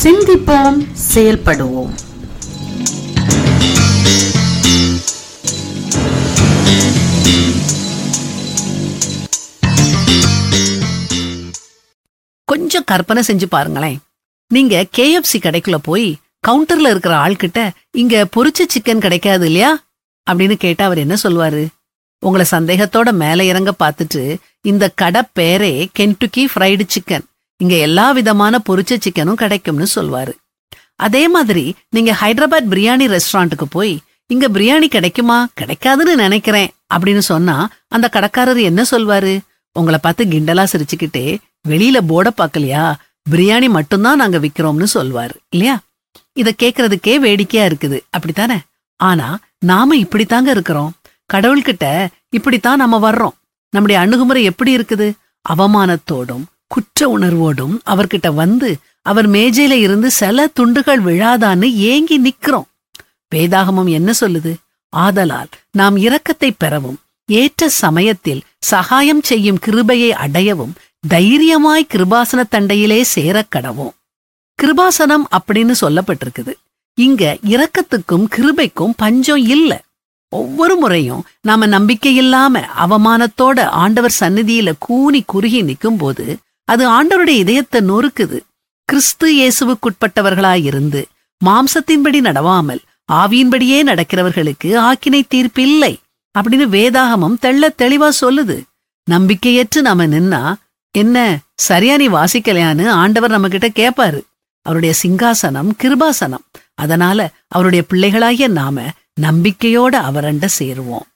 சிந்திப்போம் செயல்படுவோம் கொஞ்சம் கற்பனை செஞ்சு பாருங்களேன் நீங்க கேஎஃப்சி கடைக்குள்ள போய் கவுண்டர்ல இருக்கிற ஆள்கிட்ட இங்க பொரிச்ச சிக்கன் கிடைக்காது இல்லையா அப்படின்னு கேட்டா அவர் என்ன சொல்வாரு உங்களை சந்தேகத்தோட மேல இறங்க பார்த்துட்டு இந்த கடை பேரே கென்டுக்கி ஃப்ரைடு சிக்கன் இங்க எல்லா விதமான பொரிச்ச சிக்கனும் கிடைக்கும்னு சொல்வாரு அதே மாதிரி நீங்க ஹைதராபாத் பிரியாணி ரெஸ்டாரண்ட்டுக்கு போய் இங்க பிரியாணி கிடைக்குமா கிடைக்காதுன்னு நினைக்கிறேன் அப்படின்னு சொன்னா அந்த கடைக்காரர் என்ன சொல்வாரு உங்களை பார்த்து கிண்டலா சிரிச்சுக்கிட்டே வெளியில போர்ட பார்க்கலையா பிரியாணி மட்டும்தான் நாங்க விக்கிறோம்னு சொல்வாரு இல்லையா இத கேக்குறதுக்கே வேடிக்கையா இருக்குது அப்படித்தானே ஆனா நாம இப்படித்தாங்க இருக்கிறோம் கடவுள்கிட்ட இப்படித்தான் நம்ம வர்றோம் நம்முடைய அணுகுமுறை எப்படி இருக்குது அவமானத்தோடும் குற்ற உணர்வோடும் அவர்கிட்ட வந்து அவர் மேஜையில இருந்து சில துண்டுகள் விழாதான்னு ஏங்கி நிக்கிறோம் வேதாகமம் என்ன சொல்லுது ஆதலால் நாம் இரக்கத்தை பெறவும் ஏற்ற சமயத்தில் சகாயம் செய்யும் கிருபையை அடையவும் தைரியமாய் கிருபாசன தண்டையிலே சேரக் கடவோம் கிருபாசனம் அப்படின்னு சொல்லப்பட்டிருக்குது இங்க இரக்கத்துக்கும் கிருபைக்கும் பஞ்சம் இல்ல ஒவ்வொரு முறையும் நாம நம்பிக்கை இல்லாம அவமானத்தோட ஆண்டவர் சந்நிதியில கூனி குறுகி நிக்கும்போது அது ஆண்டவருடைய இதயத்தை நொறுக்குது கிறிஸ்து இயேசுவுக்குட்பட்டவர்களாயிருந்து மாம்சத்தின்படி நடவாமல் ஆவியின்படியே நடக்கிறவர்களுக்கு ஆக்கினை தீர்ப்பில்லை அப்படின்னு வேதாகமம் தெள்ள தெளிவா சொல்லுது நம்பிக்கையற்று நாம நின்னா என்ன சரியா நீ வாசிக்கலையான்னு ஆண்டவர் நம்ம கிட்ட கேப்பாரு அவருடைய சிங்காசனம் கிருபாசனம் அதனால அவருடைய பிள்ளைகளாகிய நாம நம்பிக்கையோட அவரண்ட சேருவோம்